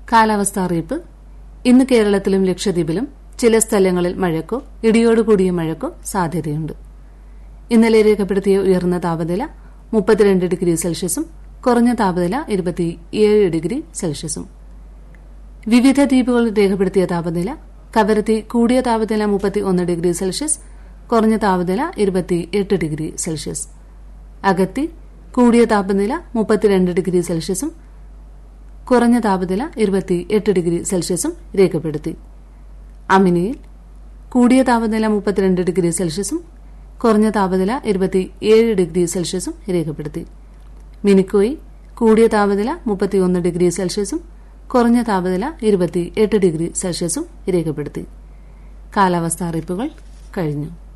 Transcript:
കാലാവസ്ഥാ അറിയിപ്പ് ഇന്ന് കേരളത്തിലും ലക്ഷദ്വീപിലും ചില സ്ഥലങ്ങളിൽ മഴയ്ക്കോ ഇടിയോടുകൂടിയ മഴയ്ക്കോ സാധ്യതയുണ്ട് ഇന്നലെ രേഖപ്പെടുത്തിയ ഉയർന്ന താപനില മുപ്പത്തിരണ്ട് ഡിഗ്രി സെൽഷ്യസും കുറഞ്ഞ താപനില ഇരുപത്തിയേഴ് ഡിഗ്രി സെൽഷ്യസും വിവിധ ദ്വീപുകളിൽ രേഖപ്പെടുത്തിയ താപനില കവരത്തി കൂടിയ താപനില മുപ്പത്തി ഒന്ന് ഡിഗ്രി സെൽഷ്യസ് കുറഞ്ഞ താപനില ഇരുപത്തിയെട്ട് ഡിഗ്രി സെൽഷ്യസ് അഗത്തി കൂടിയ താപനില മുപ്പത്തിരണ്ട് ഡിഗ്രി സെൽഷ്യസും കുറഞ്ഞ താപനില ഇരുപത്തിയെട്ട് ഡിഗ്രി സെൽഷ്യസും രേഖപ്പെടുത്തി അമിനിയിൽ കൂടിയ താപനില മുപ്പത്തിരണ്ട് ഡിഗ്രി സെൽഷ്യസും കുറഞ്ഞ താപനില ഇരുപത്തിയേഴ് ഡിഗ്രി സെൽഷ്യസും രേഖപ്പെടുത്തി മിനിക്കോയി കൂടിയ താപനില മുപ്പത്തിയൊന്ന് ഡിഗ്രി സെൽഷ്യസും കുറഞ്ഞ താപനില ഇരുപത്തിയെട്ട് ഡിഗ്രി സെൽഷ്യസും രേഖപ്പെടുത്തി കാലാവസ്ഥാ അറിയിപ്പുകൾ കഴിഞ്ഞു